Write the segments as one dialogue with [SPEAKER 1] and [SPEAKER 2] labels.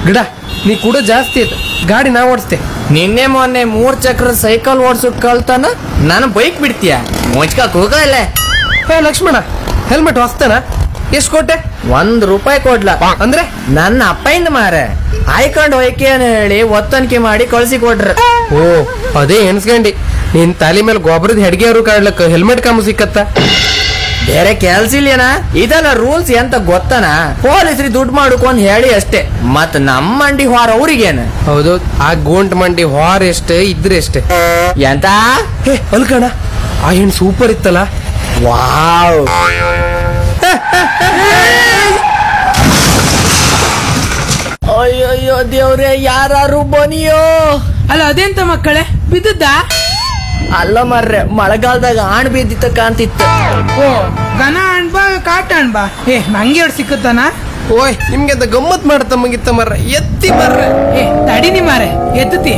[SPEAKER 1] ಗಿಡ ನೀ ಕೂಡ ಜಾಸ್ತಿ ಆಯ್ತು ಗಾಡಿ ನಾ ಓಡಿಸ್ತೆ
[SPEAKER 2] ನಿನ್ನೆ ಮೊನ್ನೆ ಮೂರ್ ಚಕ್ರ ಸೈಕಲ್ ಓಡ್ಸೋದ್ ಕಳ್ತಾನ ನಾನು ಬೈಕ್ ಬಿಡ್ತೀಯ ಮುಚ್ಕಕ್ ಹೋಗಲ್ಲ
[SPEAKER 1] ಏ ಲಕ್ಷ್ಮಣ ಹೆಲ್ಮೆಟ್ ಹೊಸ್ತೇನ ಎಷ್ಟು ಕೊಟ್ಟೆ
[SPEAKER 2] ಒಂದ್ ರೂಪಾಯಿ ಕೊಡ್ಲ
[SPEAKER 1] ಅಂದ್ರೆ
[SPEAKER 2] ನನ್ನ ಅಪ್ಪಯಿಂದ ಮಾರೆ ಆಯ್ಕೊಂಡ್ ಹೋಯ್ಕೆ ಅಂತ ಹೇಳಿ ಒತ್ತನಿಕೆ ಮಾಡಿ ಕಳ್ಸಿ ಕೊಟ್ರ
[SPEAKER 1] ಓ ಅದೇ ಎನ್ಸ್ಕಂಡಿ ನಿನ್ ತಾಲಿ ಮೇಲೆ ಗೊಬ್ಬರದ ಹೆಡ್ಗೆ ಅವರು ಕಾಡ್ಲಕ್ಕ ಹೆಲ್ಮೆಟ್ ಕಾಮು ಸಿಕ್ಕತ್ತ
[SPEAKER 2] ಬೇರೆ ಕೆಲ್ಸ ಇಲ್ಲೇನ ಇದೆಲ್ಲ ರೂಲ್ಸ್ ಎಂತ ಗೊತ್ತನ ಪೊಲೀಸ್ರಿ ದುಡ್ಡು ಮಾಡ್ಕೊಂಡ್ ಹೇಳಿ ಅಷ್ಟೇ ಮತ್ ನಮ್ಮ ಮಂಡಿ ಹೊರ ಅವ್ರಿಗೇನ
[SPEAKER 1] ಹೌದು ಆ ಗೋಂಟ್ ಮಂಡಿ ಹಾರ್ ಎಷ್ಟೇ ಇದ್ರೆ ಎಷ್ಟೇ
[SPEAKER 2] ಎಂತ
[SPEAKER 1] ಹೇ ಅಲ್ಕಣ ಆ ಹೆಣ್ ಸೂಪರ್ ಇತ್ತಲ್ಲ
[SPEAKER 2] ವಾವ್ ಅಯ್ಯಯ್ಯೋ ದೇವ್ರೆ ಯಾರು ಬನಿಯೋ
[SPEAKER 3] ಅಲ್ಲ ಅದೆಂತ ಮಕ್ಕಳೇ ಬಿದ್ದದ್ದಾ
[SPEAKER 2] ಅಲ್ಲ ಮರ್ರೆ ಮಳೆಗಾಲದಾಗ ಆಣ್ ಬಿದ್ದಿತ್ತ ಕಾಂತಿತ್ತು
[SPEAKER 3] ಓ ಗನ ಅಣ್ಬಾ ಕಾಟ ಅಣ್ಬಾ ಏ ನಂಗೆ ಎರಡು ಸಿಕ್ಕತ್ತಾನ
[SPEAKER 1] ಓಯ್ ನಿಮ್ಗೆ ಅದ ಗಮ್ಮತ್ ಮಾಡ್ತ ಮಂಗಿತ್ತ ಮರ್ರ ಎತ್ತಿ ಮರ್ರ
[SPEAKER 3] ಏ ತಡಿ ನಿ ಮಾರೆ ಎತ್ತತಿ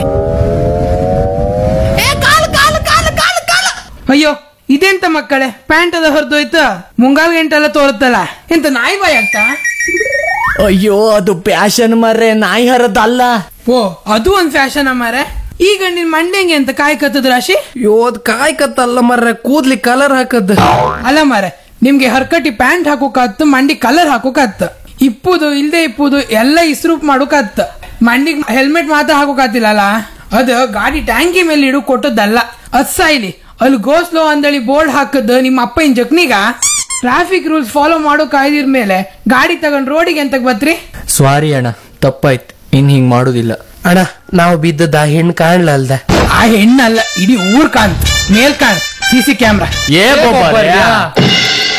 [SPEAKER 3] ಅಯ್ಯೋ ಇದೆಂತ ಮಕ್ಕಳೇ ಪ್ಯಾಂಟ್ ಅದ ಹೊರದೋಯ್ತು ಮುಂಗಾಲ್ ಗಂಟೆಲ್ಲ ತೋರುತ್ತಲ್ಲ ಎಂತ ನಾಯಿ ಬಾಯ್ ಆಗ್ತಾ
[SPEAKER 2] ಅಯ್ಯೋ ಅದು ಪ್ಯಾಶನ್ ಮರ್ರೆ ನಾಯಿ ಹರದಲ್ಲ
[SPEAKER 3] ಓ ಅದು ಒಂದ್ ಫ್ಯಾಷನ್ ಮಾರೆ ಈಗ ನಿನ್ ಮಂಡೆಂಗೆ ಅಂತ ಕಾಯ್ಕತ್ತದ ರಾಶಿ
[SPEAKER 1] ಯೋದ್ ಕಾಯ್ಕತ್ತಲ್ಲ ಮರ್ರ ಕೂದ್ಲಿ ಕಲರ್ ಹಾಕದ್
[SPEAKER 3] ಅಲ್ಲ ಮಾರೆ ನಿಮ್ಗೆ ಹರ್ಕಟಿ ಪ್ಯಾಂಟ್ ಹಾಕೋಕಾತ್ತು ಮಂಡಿ ಕಲರ್ ಹಾಕೋಕಾತ್ತು ಇಪ್ಪುದು ಇಲ್ದೆ ಇಪ್ಪುದು ಎಲ್ಲ ಇಸ್ರೂಪ್ ಮಾಡೋಕಾತ್ತು ಮಂಡಿಗ್ ಹೆಲ್ಮೆಟ್ ಮಾತ್ರ ಹಾಕೋಕಾತಿಲ್ಲಲ್ಲ ಅದು ಗಾಡಿ ಟ್ಯಾಂಕಿ ಮೇಲೆ ಇಡು ಕೊಟ್ಟದ್ದಲ್ಲ ಅದ್ ಸಾಯ್ಲಿ ಅಲ್ಲಿ ಗೋಸ್ಲೋ ಅಂದಳಿ ಬೋರ್ಡ್ ಹಾಕದ್ ನಿಮ್ಮ ಅಪ್ಪನ ಜಕ್ನಿಗ ಟ್ರಾಫಿಕ್ ರೂಲ್ಸ್ ಫಾಲೋ ಮಾಡೋ ಕಾಯ್ದಿರ್ ಮೇಲೆ ಗಾಡಿ ತಗೊಂಡ್ ರೋಡಿಗೆ ಎಂತಕ್ ಬತ್ರಿ
[SPEAKER 2] ಸಾರಿ ಅಣ್ಣ ತಪ್ಪಾಯ್ತು ಇನ್ ಹಿಂಗ್ ಮಾಡುದಿಲ್ಲ
[SPEAKER 1] ಅಣ್ಣ ನಾವು ಬಿದ್ದದ ಆ ಹೆಣ್ ಕಾಣ್ಲ ಅಲ್ದ
[SPEAKER 3] ಆ ಹೆಣ್ಣಲ್ಲ ಇಡೀ ಊರ್ ಕಾಣ್ತ್ ಮೇಲ್ ಕಾಣ್ ಸಿ ಸಿ ಕ್ಯಾಮ್ರಾ
[SPEAKER 2] ಏ
[SPEAKER 1] ಬೊಬ್ಬರ್ಯಾ?